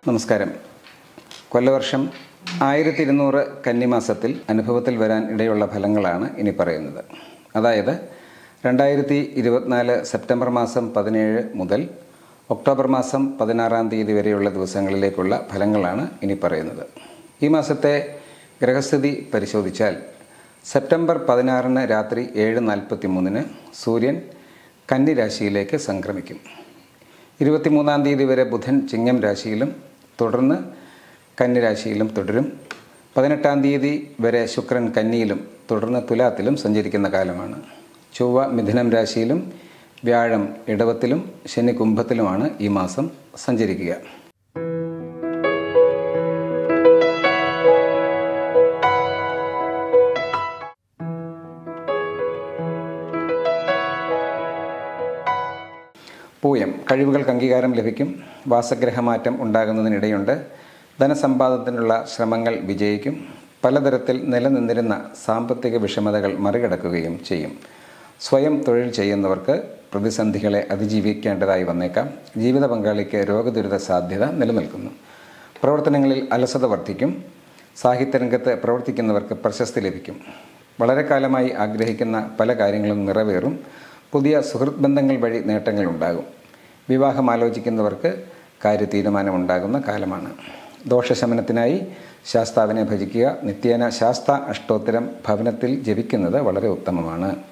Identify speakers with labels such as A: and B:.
A: നമസ്കാരം കൊല്ലവർഷം ആയിരത്തി ഇരുന്നൂറ് കന്നിമാസത്തിൽ അനുഭവത്തിൽ വരാൻ ഇടയുള്ള ഫലങ്ങളാണ് ഇനി പറയുന്നത് അതായത് രണ്ടായിരത്തി ഇരുപത്തിനാല് സെപ്റ്റംബർ മാസം പതിനേഴ് മുതൽ ഒക്ടോബർ മാസം പതിനാറാം തീയതി വരെയുള്ള ദിവസങ്ങളിലേക്കുള്ള ഫലങ്ങളാണ് ഇനി പറയുന്നത് ഈ മാസത്തെ ഗ്രഹസ്ഥിതി പരിശോധിച്ചാൽ സെപ്റ്റംബർ പതിനാറിന് രാത്രി ഏഴ് നാൽപ്പത്തി മൂന്നിന് സൂര്യൻ കന്നി രാശിയിലേക്ക് സംക്രമിക്കും ഇരുപത്തിമൂന്നാം തീയതി വരെ ബുധൻ ചിങ്ങം രാശിയിലും തുടർന്ന് കന്നിരാശിയിലും തുടരും പതിനെട്ടാം തീയതി വരെ ശുക്രൻ കന്നിയിലും തുടർന്ന് തുലാത്തിലും സഞ്ചരിക്കുന്ന കാലമാണ് ചൊവ്വ മിഥുനം രാശിയിലും വ്യാഴം ഇടവത്തിലും ശനി കുംഭത്തിലുമാണ് ഈ മാസം സഞ്ചരിക്കുക പൂയം കഴിവുകൾക്ക് അംഗീകാരം ലഭിക്കും വാസഗ്രഹമാറ്റം ഉണ്ടാകുന്നതിനിടയുണ്ട് ധനസമ്പാദനത്തിനുള്ള ശ്രമങ്ങൾ വിജയിക്കും പലതരത്തിൽ നിലനിന്നിരുന്ന സാമ്പത്തിക വിഷമതകൾ മറികടക്കുകയും ചെയ്യും സ്വയം തൊഴിൽ ചെയ്യുന്നവർക്ക് പ്രതിസന്ധികളെ അതിജീവിക്കേണ്ടതായി വന്നേക്കാം ജീവിത പങ്കാളിക്ക് രോഗദുരിത സാധ്യത നിലനിൽക്കുന്നു പ്രവർത്തനങ്ങളിൽ അലസത വർദ്ധിക്കും സാഹിത്യരംഗത്ത് പ്രവർത്തിക്കുന്നവർക്ക് പ്രശസ്തി ലഭിക്കും വളരെ കാലമായി ആഗ്രഹിക്കുന്ന പല കാര്യങ്ങളും നിറവേറും പുതിയ സുഹൃത്ത് ബന്ധങ്ങൾ വഴി നേട്ടങ്ങൾ ഉണ്ടാകും വിവാഹം ആലോചിക്കുന്നവർക്ക് കാര്യ തീരുമാനമുണ്ടാകുന്ന കാലമാണ് ദോഷശമനത്തിനായി ശാസ്താവിനെ ഭജിക്കുക നിത്യേന ശാസ്ത അഷ്ടോത്തരം ഭവനത്തിൽ ജപിക്കുന്നത് വളരെ ഉത്തമമാണ്